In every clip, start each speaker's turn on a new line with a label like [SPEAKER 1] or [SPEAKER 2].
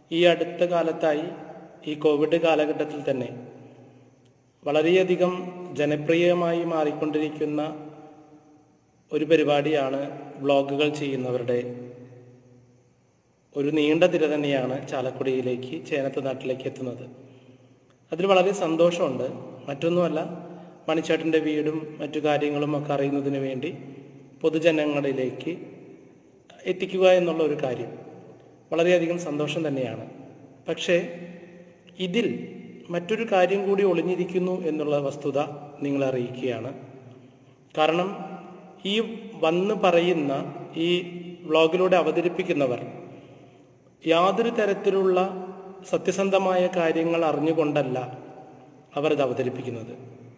[SPEAKER 1] ഈ അടുത്ത കാലത്തായി ഈ കോവിഡ് കാലഘട്ടത്തിൽ തന്നെ വളരെയധികം ജനപ്രിയമായി മാറിക്കൊണ്ടിരിക്കുന്ന ഒരു പരിപാടിയാണ് വ്ളോഗുകൾ ചെയ്യുന്നവരുടെ ഒരു നീണ്ട തിര തന്നെയാണ് ചാലക്കുടിയിലേക്ക് ചേനത്ത് നാട്ടിലേക്ക് എത്തുന്നത് അതിൽ വളരെ സന്തോഷമുണ്ട് മറ്റൊന്നുമല്ല മണിച്ചേട്ടൻ്റെ വീടും മറ്റു കാര്യങ്ങളും ഒക്കെ അറിയുന്നതിന് വേണ്ടി പൊതുജനങ്ങളിലേക്ക് എത്തിക്കുക എന്നുള്ള ഒരു കാര്യം വളരെയധികം സന്തോഷം തന്നെയാണ് പക്ഷേ ഇതിൽ മറ്റൊരു കാര്യം കൂടി ഒളിഞ്ഞിരിക്കുന്നു എന്നുള്ള വസ്തുത നിങ്ങളെ അറിയിക്കുകയാണ് കാരണം ഈ വന്ന് പറയുന്ന ഈ വ്ളോഗിലൂടെ അവതരിപ്പിക്കുന്നവർ യാതൊരു തരത്തിലുള്ള സത്യസന്ധമായ കാര്യങ്ങൾ അറിഞ്ഞുകൊണ്ടല്ല അവർ ഇത് അവതരിപ്പിക്കുന്നത്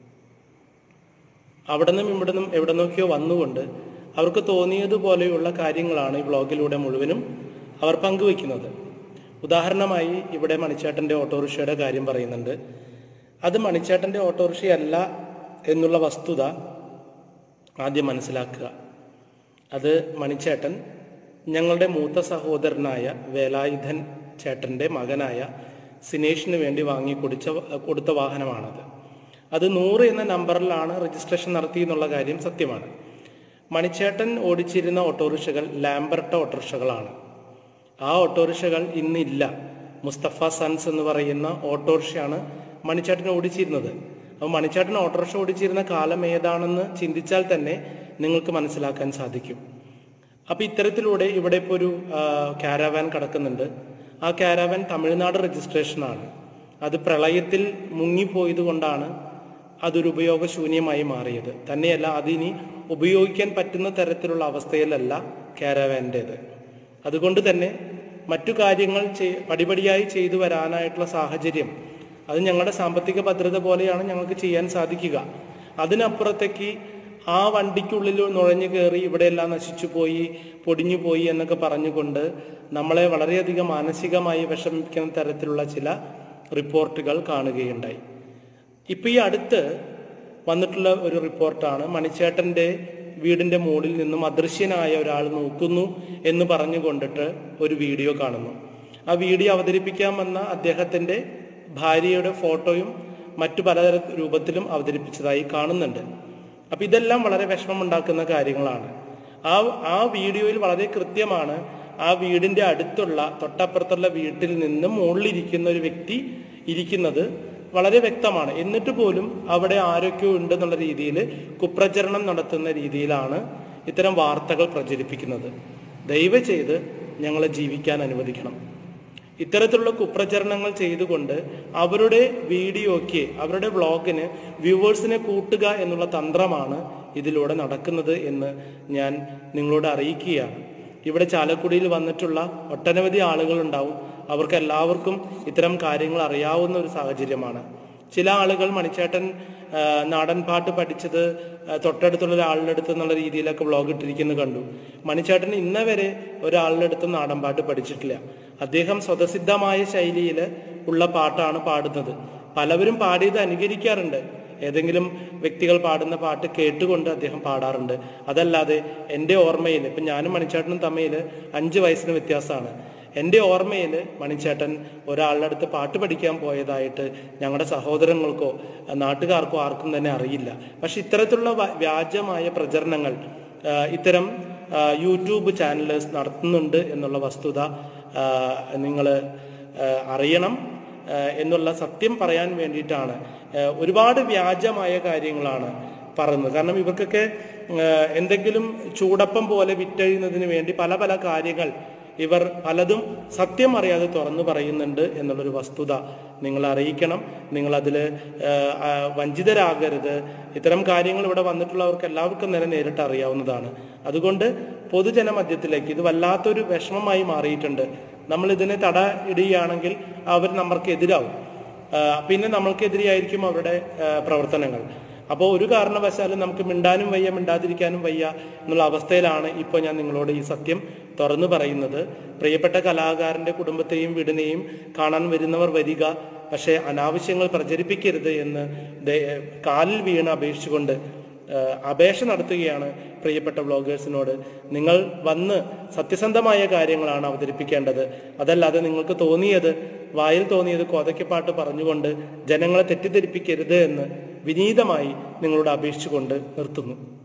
[SPEAKER 1] അവിടെ നിന്നും ഇവിടെ നിന്നും എവിടെ നോക്കിയോ വന്നുകൊണ്ട് അവർക്ക് തോന്നിയതുപോലെയുള്ള കാര്യങ്ങളാണ് ഈ വ്ളോഗിലൂടെ മുഴുവനും അവർ പങ്കുവയ്ക്കുന്നത് ഉദാഹരണമായി ഇവിടെ മണിച്ചേട്ടൻ്റെ ഓട്ടോറിക്ഷയുടെ കാര്യം പറയുന്നുണ്ട് അത് മണിച്ചേട്ടൻ്റെ ഓട്ടോറിക്ഷയല്ല എന്നുള്ള വസ്തുത ആദ്യം മനസ്സിലാക്കുക അത് മണിച്ചേട്ടൻ ഞങ്ങളുടെ മൂത്ത സഹോദരനായ വേലായുധൻ ചേട്ടൻ്റെ മകനായ സിനേഷിന് വേണ്ടി വാങ്ങി കുടിച്ച കൊടുത്ത വാഹനമാണത് അത് നൂറ് എന്ന നമ്പറിലാണ് രജിസ്ട്രേഷൻ നടത്തി എന്നുള്ള കാര്യം സത്യമാണ് മണിച്ചേട്ടൻ ഓടിച്ചിരുന്ന ഓട്ടോറിക്ഷകൾ ലാംബർട്ട ഓട്ടോറിക്ഷകളാണ് ആ ഓട്ടോറിക്ഷകൾ ഇന്നില്ല മുസ്തഫ സൺസ് എന്ന് പറയുന്ന ഓട്ടോറിക്ഷയാണ് മണിച്ചേട്ടൻ ഓടിച്ചിരുന്നത് അപ്പോൾ മണിച്ചേട്ടൻ ഓട്ടോറിക്ഷ ഓടിച്ചിരുന്ന കാലം ഏതാണെന്ന് ചിന്തിച്ചാൽ തന്നെ നിങ്ങൾക്ക് മനസ്സിലാക്കാൻ സാധിക്കും അപ്പോൾ ഇത്തരത്തിലൂടെ ഇവിടെ ഇപ്പോൾ ഒരു കാരാവാൻ കിടക്കുന്നുണ്ട് ആ കാരാവാൻ തമിഴ്നാട് രജിസ്ട്രേഷനാണ് അത് പ്രളയത്തിൽ മുങ്ങിപ്പോയത് കൊണ്ടാണ് അതൊരു ഉപയോഗശൂന്യമായി മാറിയത് തന്നെയല്ല അതിനി ഉപയോഗിക്കാൻ പറ്റുന്ന തരത്തിലുള്ള അവസ്ഥയിലല്ല കാരാവാൻ്റേത് അതുകൊണ്ട് തന്നെ മറ്റു കാര്യങ്ങൾ ചെയ് പടിപടിയായി ചെയ്തു വരാനായിട്ടുള്ള സാഹചര്യം അത് ഞങ്ങളുടെ സാമ്പത്തിക ഭദ്രത പോലെയാണ് ഞങ്ങൾക്ക് ചെയ്യാൻ സാധിക്കുക അതിനപ്പുറത്തേക്ക് ആ വണ്ടിക്കുള്ളിൽ നുഴഞ്ഞു കയറി ഇവിടെയെല്ലാം നശിച്ചു പോയി പൊടിഞ്ഞു പോയി എന്നൊക്കെ പറഞ്ഞുകൊണ്ട് നമ്മളെ വളരെയധികം മാനസികമായി വിഷമിക്കുന്ന തരത്തിലുള്ള ചില റിപ്പോർട്ടുകൾ കാണുകയുണ്ടായി ഇപ്പൊ ഈ അടുത്ത് വന്നിട്ടുള്ള ഒരു റിപ്പോർട്ടാണ് മണിച്ചേട്ടന്റെ വീടിന്റെ മുകളിൽ നിന്നും അദൃശ്യനായ ഒരാൾ നോക്കുന്നു എന്ന് പറഞ്ഞുകൊണ്ടിട്ട് ഒരു വീഡിയോ കാണുന്നു ആ വീഡിയോ അവതരിപ്പിക്കാൻ വന്ന അദ്ദേഹത്തിന്റെ ഭാര്യയുടെ ഫോട്ടോയും മറ്റു പലതര രൂപത്തിലും അവതരിപ്പിച്ചതായി കാണുന്നുണ്ട് അപ്പൊ ഇതെല്ലാം വളരെ വിഷമമുണ്ടാക്കുന്ന കാര്യങ്ങളാണ് ആ ആ വീഡിയോയിൽ വളരെ കൃത്യമാണ് ആ വീടിന്റെ അടുത്തുള്ള തൊട്ടപ്പുറത്തുള്ള വീട്ടിൽ നിന്ന് മുകളിലിരിക്കുന്ന ഒരു വ്യക്തി ഇരിക്കുന്നത് വളരെ വ്യക്തമാണ് എന്നിട്ട് പോലും അവിടെ ആരൊക്കെയോ ഉണ്ടെന്നുള്ള രീതിയിൽ കുപ്രചരണം നടത്തുന്ന രീതിയിലാണ് ഇത്തരം വാർത്തകൾ പ്രചരിപ്പിക്കുന്നത് ദയവ് ചെയ്ത് ഞങ്ങളെ ജീവിക്കാൻ അനുവദിക്കണം ഇത്തരത്തിലുള്ള കുപ്രചരണങ്ങൾ ചെയ്തുകൊണ്ട് അവരുടെ വീഡിയോയ്ക്ക് അവരുടെ വ്ളോഗിന് വ്യൂവേഴ്സിനെ കൂട്ടുക എന്നുള്ള തന്ത്രമാണ് ഇതിലൂടെ നടക്കുന്നത് എന്ന് ഞാൻ നിങ്ങളോട് അറിയിക്കുകയാണ് ഇവിടെ ചാലക്കുടിയിൽ വന്നിട്ടുള്ള ഒട്ടനവധി ആളുകളുണ്ടാവും അവർക്ക് എല്ലാവർക്കും ഇത്തരം കാര്യങ്ങൾ അറിയാവുന്ന ഒരു സാഹചര്യമാണ് ചില ആളുകൾ മണിച്ചേട്ടൻ നാടൻ പാട്ട് പഠിച്ചത് തൊട്ടടുത്തുള്ള ഒരാളുടെ അടുത്ത് എന്നുള്ള രീതിയിലൊക്കെ വ്ളോഗ് ഇട്ടിരിക്കുന്നത് കണ്ടു മണിച്ചേട്ടൻ ഇന്ന വരെ ഒരാളുടെ അടുത്ത് നാടൻ പാട്ട് പഠിച്ചിട്ടില്ല അദ്ദേഹം സ്വതസിദ്ധമായ ശൈലിയിൽ ഉള്ള പാട്ടാണ് പാടുന്നത് പലവരും പാടിയത് അനുകരിക്കാറുണ്ട് ഏതെങ്കിലും വ്യക്തികൾ പാടുന്ന പാട്ട് കേട്ടുകൊണ്ട് അദ്ദേഹം പാടാറുണ്ട് അതല്ലാതെ എൻ്റെ ഓർമ്മയിൽ ഇപ്പം ഞാനും മണിച്ചേട്ടനും തമ്മിൽ അഞ്ച് വയസ്സിന് വ്യത്യാസമാണ് എൻ്റെ ഓർമ്മയിൽ മണിച്ചേട്ടൻ ഒരാളുടെ അടുത്ത് പാട്ട് പഠിക്കാൻ പോയതായിട്ട് ഞങ്ങളുടെ സഹോദരങ്ങൾക്കോ നാട്ടുകാർക്കോ ആർക്കും തന്നെ അറിയില്ല പക്ഷെ ഇത്തരത്തിലുള്ള വ്യാജമായ പ്രചരണങ്ങൾ ഇത്തരം യൂട്യൂബ് ചാനലേഴ്സ് നടത്തുന്നുണ്ട് എന്നുള്ള വസ്തുത നിങ്ങൾ അറിയണം എന്നുള്ള സത്യം പറയാൻ വേണ്ടിയിട്ടാണ് ഒരുപാട് വ്യാജമായ കാര്യങ്ങളാണ് പറയുന്നത് കാരണം ഇവർക്കൊക്കെ എന്തെങ്കിലും ചൂടപ്പം പോലെ വിറ്റഴിയുന്നതിന് വേണ്ടി പല പല കാര്യങ്ങൾ ഇവർ പലതും സത്യം അറിയാതെ തുറന്നു പറയുന്നുണ്ട് എന്നുള്ളൊരു വസ്തുത നിങ്ങൾ അറിയിക്കണം നിങ്ങളതിൽ വഞ്ചിതരാകരുത് ഇത്തരം കാര്യങ്ങൾ ഇവിടെ വന്നിട്ടുള്ളവർക്ക് എല്ലാവർക്കും തന്നെ നേരിട്ട് അറിയാവുന്നതാണ് അതുകൊണ്ട് പൊതുജന മധ്യത്തിലേക്ക് ഇത് വല്ലാത്തൊരു വിഷമമായി മാറിയിട്ടുണ്ട് നമ്മൾ ഇതിനെ തട ഇടുകയാണെങ്കിൽ അവർ നമ്മൾക്ക് എതിരാവും പിന്നെ നമ്മൾക്കെതിരെയായിരിക്കും അവരുടെ പ്രവർത്തനങ്ങൾ അപ്പോൾ ഒരു കാരണവശാലും നമുക്ക് മിണ്ടാനും വയ്യ മിണ്ടാതിരിക്കാനും വയ്യ എന്നുള്ള അവസ്ഥയിലാണ് ഇപ്പോൾ ഞാൻ നിങ്ങളോട് ഈ സത്യം തുറന്നു പറയുന്നത് പ്രിയപ്പെട്ട കലാകാരന്റെ കുടുംബത്തെയും വീടിനെയും കാണാൻ വരുന്നവർ വരിക പക്ഷേ അനാവശ്യങ്ങൾ പ്രചരിപ്പിക്കരുത് എന്ന് കാലിൽ വീണ് അപേക്ഷിച്ചുകൊണ്ട് ഏഹ്, അപേക്ഷ നടത്തുകയാണ് പ്രിയപ്പെട്ട വ്ളോഗേഴ്സിനോട് നിങ്ങൾ വന്ന് സത്യസന്ധമായ കാര്യങ്ങളാണ് അവതരിപ്പിക്കേണ്ടത് അതല്ലാതെ നിങ്ങൾക്ക് തോന്നിയത് വായിൽ തോന്നിയത് കോതയ്ക്കപ്പാട്ട് പറഞ്ഞുകൊണ്ട് ജനങ്ങളെ തെറ്റിദ്ധരിപ്പിക്കരുത് എന്ന് വിനീതമായി നിങ്ങളോട് അപേക്ഷിച്ചുകൊണ്ട് നിർത്തുന്നു